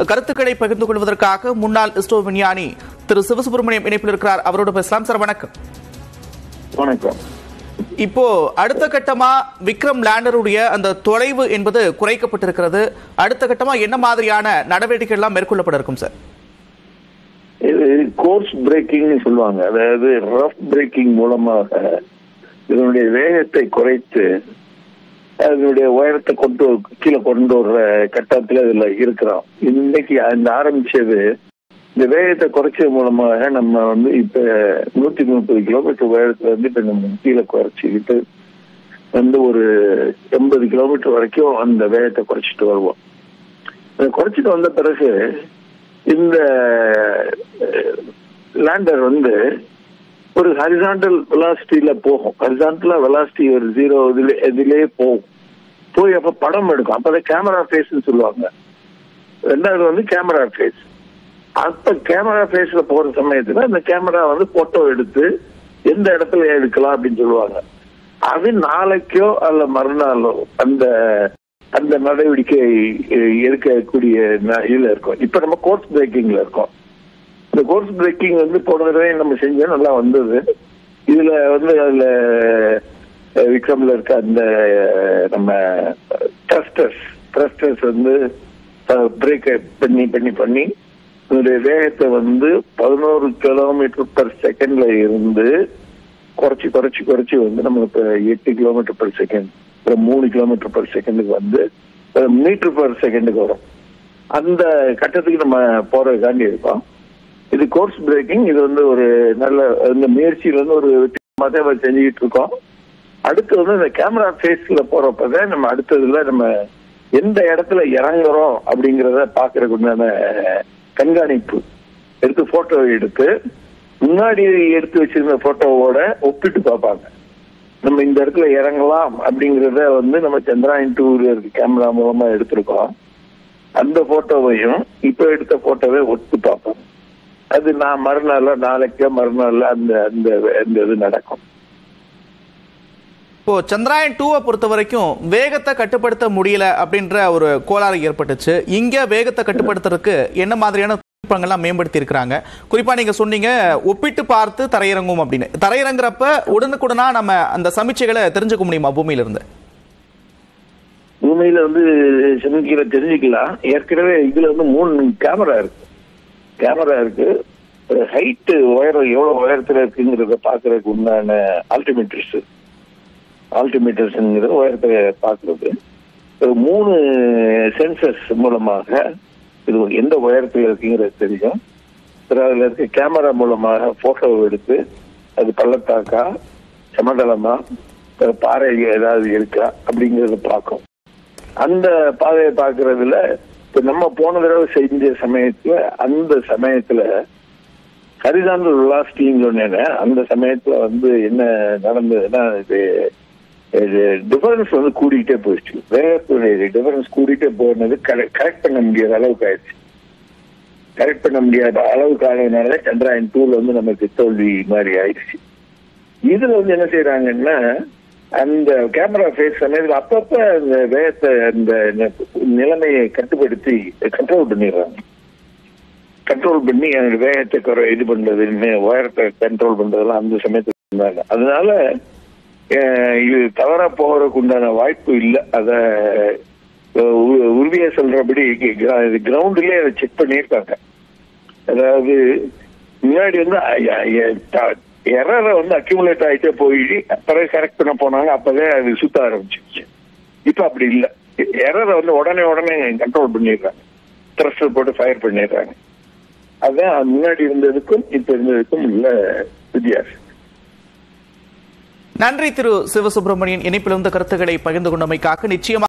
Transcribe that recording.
கருத்துக்களை பகிர்ந்து கொள்வதற்காக முன்னாள் இஸ்ரோ விஞ்ஞானி திரு சிவசுப்பிரமணியம் இணைப்பில் இருக்கிறார் அவரோடு பேசலாம் சார் வணக்கம் வணக்கம் இப்போ அடுத்த கட்டமா விக்ரம் லேண்டருடைய அந்த தொலைவு என்பது குறைக்கப்பட்டிருக்கிறது அடுத்த கட்டமா என்ன மாதிரியான நடவடிக்கைகள் எல்லாம் மேற்கொள்ளப்பட இருக்கும் சார் இது கோர்ஸ் பிரேக்கிங்னு சொல்லுவாங்க அதாவது ரஃப் பிரேக்கிங் மூலமாக இதனுடைய வேகத்தை குறைத்து அதனுடைய உயரத்தை கொண்டு கீழே கொண்டு வர்ற கட்டத்துல இதுல இருக்கிறோம் இன்னைக்கு அந்த ஆரம்பிச்சது இந்த வேகத்தை குறைச்சது மூலமாக நம்ம வந்து இப்ப நூத்தி முப்பது கிலோமீட்டர் உயரத்துல வந்து இப்ப நம்ம கீழே குறைச்சிக்கிட்டு வந்து ஒரு எண்பது கிலோமீட்டர் வரைக்கும் அந்த வேகத்தை குறைச்சிட்டு வருவோம் அதை குறைச்சிட்டு வந்த பிறகு இந்த லேண்டர் வந்து ஒரு ஹரிசாண்டல் வெலாசிட்டியில போகும் ஹரிசாண்டலா வெலாசிட்டி ஒரு ஜீரோ இதுல இதுலயே போகும் போய் அப்ப படம் எடுக்கும் அப்பதான் கேமரா ஃபேஸ்ன்னு சொல்லுவாங்க ரெண்டாவது வந்து கேமரா ஃபேஸ் அப்ப கேமரா ஃபேஸ்ல போற சமயத்துல அந்த கேமரா வந்து போட்டோ எடுத்து எந்த இடத்துல எடுக்கலாம் அப்படின்னு சொல்லுவாங்க அது நாளைக்கோ அல்ல மறுநாளோ அந்த அந்த நடவடிக்கை அஹ், எடுக்கக்கூடிய ந- இதுல இருக்கும் இப்ப நம்ம கோர்ஸ் பிரேக்கிங்ல இருக்கோம் இந்த கோர்ஸ் பிரேக்கிங் வந்து போன தடவை நம்ம செஞ்சோம் நல்லா வந்தது இதுல வந்து அதுல அஹ், விக்ரம்ல இருக்க அந்த அஹ், நம்ம த்ரஸ்டர்ஸ் த்ரஸ்டர்ஸ் வந்து பிரேக் பண்ணி பண்ணி பண்ணி இதனுடைய வேகத்தை வந்து பதினோரு கிலோமீட்டர் பர் செகண்ட்ல இருந்து குறைச்சி குறைச்சி குறைச்சி வந்து நம்ம இப்ப எட்டு கிலோமீட்டர் பர் செகண்ட் அப்புறம் மூணு கிலோமீட்டர் பர் செகண்டுக்கு வந்து மீட்டர் பர் செகண்டுக்கு வரும் அந்த கட்டத்துக்கு நம்ம போறதுக்காண்டி இருக்கோம் இது கோர்ஸ் பிரேக்கிங் இது வந்து ஒரு நல்ல இந்த முயற்சியில இருந்து ஒரு வெற்றிகரமாக செஞ்சுக்கிட்டு இருக்கோம் அடுத்து வந்து இந்த கேமரா ஃபேஸ்ல போறப்பதான் நம்ம அடுத்ததுல நம்ம எந்த இடத்துல இறங்குறோம் அப்படிங்கறத பாக்குறதுக்கு உண்டான கண்காணிப்பு எடுத்து போட்டோ எடுத்து முன்னாடி எடுத்து வச்சிருந்த போட்டோவோட ஒப்பிட்டு பார்ப்பாங்க நம்ம இந்த இடத்துல இறங்கலாம் அப்படிங்கறத வந்து நம்ம சந்திராயன் டூ இருக்கு கேமரா மூலமா எடுத்திருக்கோம் அந்த போட்டோவையும் இப்ப எடுத்த போட்டோவை ஒத்து பார்ப்போம் அது நான் மறுநாள் நாளைக்கோ மறுநாள் அந்த அந்த அந்த இது நடக்கும் இப்போ சந்திராயன் டூவை பொறுத்த வரைக்கும் வேகத்தை கட்டுப்படுத்த முடியல அப்படின்ற ஒரு கோளாறு ஏற்பட்டுச்சு இங்க வேகத்தை கட்டுப்படுத்துறதுக்கு என்ன மாதிரியான தொழில்நுட்பங்கள்லாம் மேம்படுத்தி இருக்கிறாங்க குறிப்பா நீங்க சொன்னீங்க ஒப்பிட்டு பார்த்து தரையிறங்கும் அப்படின்னு தரையிறங்குறப்ப உடனுக்குடனா நம்ம அந்த சமீட்சைகளை தெரிஞ்சுக்க முடியுமா பூமியில இருந்து பூமியில வந்து செமிக்கல தெரிஞ்சுக்கலாம் ஏற்கனவே இதுல வந்து மூணு கேமரா இருக்கு கேமரா இருக்கு ஹைட் உயரம் எவ்வளவு உயரத்துல இருக்குங்கிறத பாக்குறதுக்கு உண்டான ஆல்டிமீட்டர்ஸ் ஆல்டிமீட்டர்ஸ்ங்கிறது உயரத்தை பாக்குறது ஒரு மூணு சென்சர்ஸ் மூலமாக இது எந்த உயரத்துல இருக்குங்கிறது தெரியும் அப்புறம் அதுல இருக்க கேமரா மூலமாக போட்டோ எடுத்து அது பள்ளத்தாக்கா சமதளமா அஹ் பாறை ஏதாவது இருக்கா அப்படிங்கறத பார்க்கும் அந்த பாதையை பார்க்கறதுல இப்ப நம்ம போன தடவை செஞ்ச சமயத்துல அந்த சமயத்துல ஹரிசாண்டல் வெலாசிட்டின்னு சொன்னேன் அந்த சமயத்துல வந்து என்ன நடந்ததுன்னா இது டிஃபரன்ஸ் வந்து கூடிக்கிட்டே போயிடுச்சு வேகத்துடைய டிஃபரன்ஸ் கூடிக்கிட்டே போனது கரெக்ட் பண்ண முடியாத அளவுக்கு ஆயிடுச்சு கரெக்ட் பண்ண முடியாத அளவுக்கு ஆனதுனால சந்திராயன் டூல வந்து நமக்கு தோல்வி மாதிரி ஆயிடுச்சு இதுல வந்து என்ன செய்யறாங்கன்னா அந்த கேமரா ஃபேஸ் சமயத்துல அப்பப்ப அந்த வேகத்தை அந்த ந- நிலைமையை கட்டுப்படுத்தி கண்ட்ரோல் பண்ணிடுறாங்க கண்ட்ரோல் பண்ணி அந்த வேகத்தை குறை இது பண்றது மே- உயரத்தை கண்ட்ரோல் பண்றதெல்லாம் அந்த சமயத்துல இருந்தாங்க அதனால அஹ், இது தவறா போறதுக்கு உண்டான வாய்ப்பு இல்லை அத அஹ், உ- உறுதியா சொல்றபடி கிரவுண்ட்லயே அதை செக் பண்ணியிருக்காங்க அதாவது முன்னாடி வந்து எரரை வந்து அக்யூமுலேட் ஆயிட்டே போய் பிறகு கரெக்ட் பண்ண போனாங்க அப்பவே அது சுத்த ஆரம்பிச்சிருச்சு இப்ப அப்படி இல்ல எரரை வந்து உடனே உடனே கண்ட்ரோல் பண்ணிடுறாங்க த்ரஸ்டர் போட்டு ஃபயர் பண்ணிடுறாங்க அதான் முன்னாடி இருந்ததுக்கும் இப்ப இருந்ததுக்கும் உள்ள வித்தியாசம் நன்றி திரு சிவசுப்பிரமணியன் இணைப்பிலிருந்து கருத்துக்களை பகிர்ந்து கொண்டமைக்காக நிச்சயமாக